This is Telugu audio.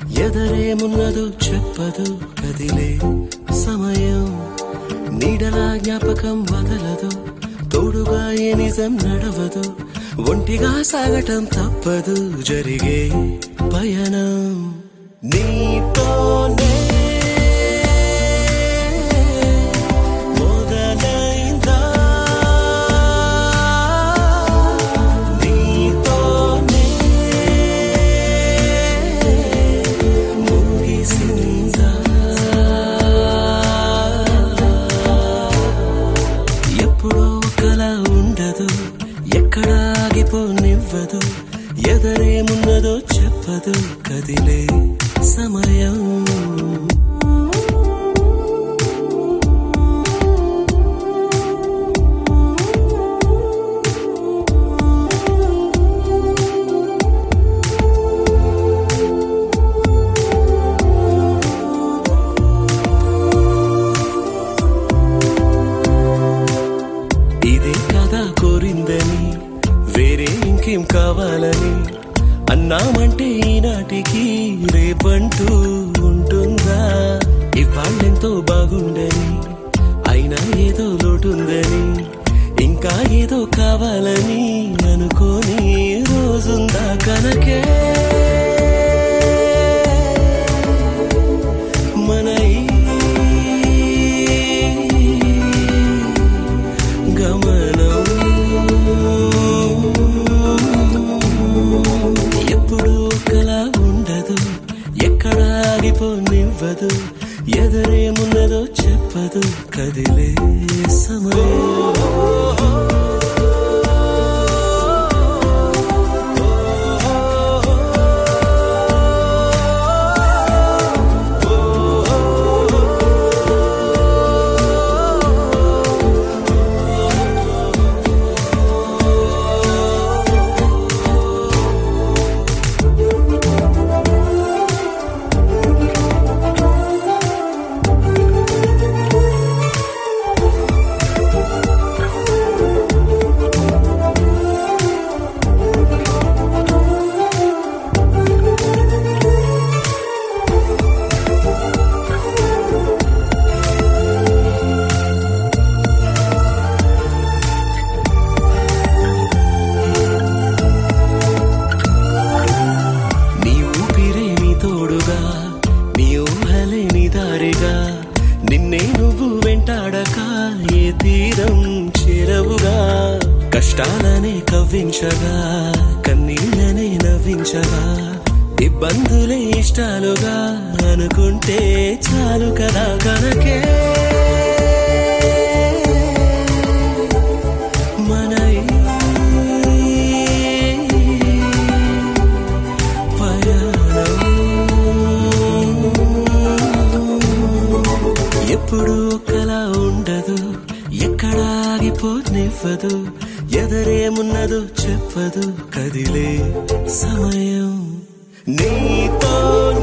ఎదరేమున్నదో చెప్పదు కదిలే సమయం నీడలా జ్ఞాపకం వదలదు తోడుగా ఏ నిజం నడవదు ఒంటిగా సాగటం తప్పదు జరిగే పయనం నీతోనే మొదలైందా నీతోనే ముగిసిందా ఎప్పుడో ఒకలా ఉండదు ఎక్కడ ఆగిపోనివ్వదు ఎదరేమున్నదో చెప్పదు కదిలే సమయం ఇదే కదా కోరిందని వేరే ఇంకేం కావాలని అన్నామంటే ఈనాటికి రేపంటూ ఉంటుందా ఇవాళ్ళెంతో బాగుండని అయినా ఏదో లోటుందని ఇంకా ఏదో కావాలని అనుకోని రోజుందా కనకే మన ఈ గమనం ఎప్పుడు ఒకలా ఉండదు ఎక్కడ ఆగిపోనివ్వదు ఎదరేమున్నదో చెప్పదు కదిలే సమయం నీ ఊపిరే నీ తోడుగా నీ ఊహలే నీ దారిగా నిన్నే నువ్వు వెంటాడక ఏ తీరం చేరవుగా కష్టాలనే కవ్వించగా కన్నీళ్ళనే నవ్వించగా ఇబ్బందులే ఇష్టాలుగా అనుకుంటే చాలు కదా కనకే మన ఈ పయనం ఎప్పుడు ఒకలా ఉండదు ఎక్కడ ఆగిపోనివ్వదు ఎదరేమున్నదో చెప్పదు కదిలే సమయం నీతో